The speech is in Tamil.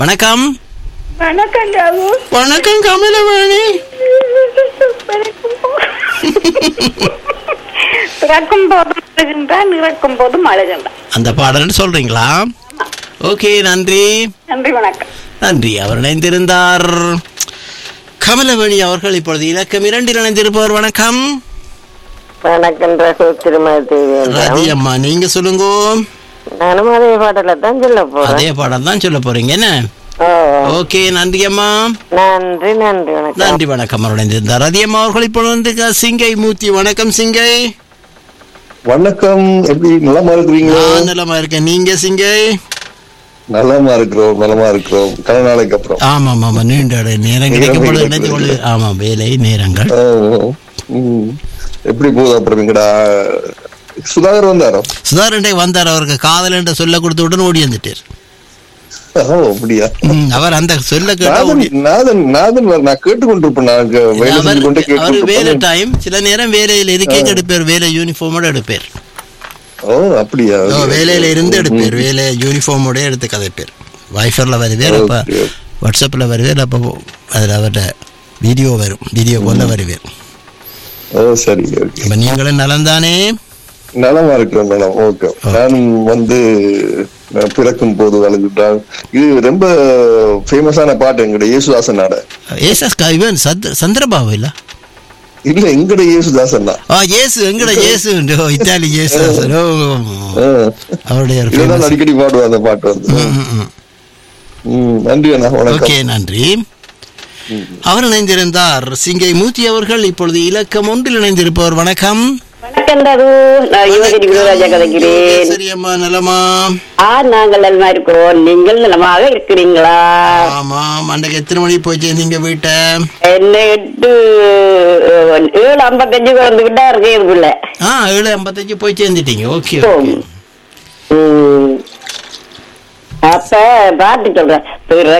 வணக்கம் வணக்கம் ராகு வணக்கம் கமலவாணி பிறக்கும் போதும் அழுகின்றான் இறக்கும் போதும் அழுகின்றான் அந்த பாடல்னு சொல்றீங்களா ஓகே நன்றி நன்றி வணக்கம் நன்றி அவர் இணைந்திருந்தார் கமலவேணி அவர்கள் இப்பொழுது இலக்கம் இரண்டில் இணைந்திருப்பவர் வணக்கம் வணக்கம் ரகு திருமதி ரதி அம்மா நீங்க சொல்லுங்க நானும் அதே பாடல தான் சொல்ல போறேன் அதே பாடம் தான் சொல்ல போறீங்க என்ன ஓ ஓகே நன்றி அம்மா நன்றி நன்றி வணக்கம் நன்றி வணக்கம் அவர் இணைந்திருந்தார் ரதி அம்மா அவர்கள் இப்பொழுது வந்து க- சிங்கை மூர்த்தி வணக்கம் சிங்கை வணக்கம் எப்படி நலமா இருக்கிறீங்களா நான் நலமா இருக்கேன் நீங்க சிங்கை நலமா இருக்கிறோம் நலமா இருக்கிறோம் கல நாளைக்கு அப்புறம் ஆமா ஆமா நீண்ட இட- நேரம் கிடைக்கும் பொழுது இணைந்து கொள்ளு ஆமா வேலை நேரங்கள் ஆ, ம். எப்படி போகுது அப்புறம் எங்கடா சுதாகர் வந்தாரோ சுதாரண்டை வந்தார் அவருக்கு காதல் என்ற சொல்ல கொடுத்து உடனே ஓடி வந்துட்டார் ஓ அப்படியா ம், அவர் அந்த சொல்ல கேட்டா ஓடி நாதன் நாதன் நாதன் வர- நான் கேட்டுக்கொண்டிருப்பேன் நான் அங்க வேலை அவர் செஞ்சு கொண்டே அவர் வேலை கேட்டுக்கொண்டிருப்பேன் டைம் சில நேரம் வேலையில இருக்கே எடுப்பார் வேலை யூனிஃபார்மோட எடுப்பார் ஓ அப்படியா ஓ, வேலையில இருந்து எடுப்பார் வேலை யூனிஃபார்மோட எடுத்து கதைப்பார் வைஃபர்ல வருவார் அப்ப Okay. வாட்ஸ்அப்ல வருவார் அப்போ அதுல அவர்கிட்ட வீடியோ வரும் வீடியோ கொல்ல வருவார் ஓ சரி ஓகே இப்ப நீங்களும் நலந்தானே நலமா இருக்கிறோம் நலம் ஓகே நானும் வந்து நான் பிறக்கும் போது வளர்ந்துட்டான் இது ரொம்ப ஃபேமஸான பாட்டு எங்கட இயேசுதாசன் நாட ஏசஸ் இவன் சந்த் சந்திரபாபு இல்ல இல்ல எங்கட இயேசுதாசன் தான் ஆ இயேசு எங்கட இயேசு ஓ, இத்தாலி இயேசு ஓ, ஆ. அவருடைய ஒரு இதுதான் famous- அடிக்கடி பாடுவா அந்த பாட்டு வந்து ம், ம், ம். ம், நன்றி அண்ணா ஓகே வணக்கம் நன்றி அவர் இணைந்திருந்தார் சிங்கை மூர்த்தி அவர்கள் இப்பொழுது இலக்கம் ஒன்றில் இணைந்திருப்பவர் வணக்கம் வணக்கம் ரகு நான் யுவகிரி குருராஜா கதைக்கிறேன் சரி அம்மா நலமா ஆ நாங்கள் நலமா இருக்கிறோம் நீங்கள் நலமாக இருக்கிறீங்களா ஆமாம் அன்றைக்கு எத்தனை மணிக்கு போய் சேர்ந்தீங்க வீட்டை என்ன எட்டு அஹ், ஏழு ஐம்பத்தஞ்சு வந்துகிட்டா இருக்கேன் இதுக்குள்ள ஆ ஏழு ஐம்பத்தஞ்சு போய் சேர்ந்துட்டீங்க ஓகே ஓ. ஓகே ம். அப்ப பாட்டு சொல்றேன் பிற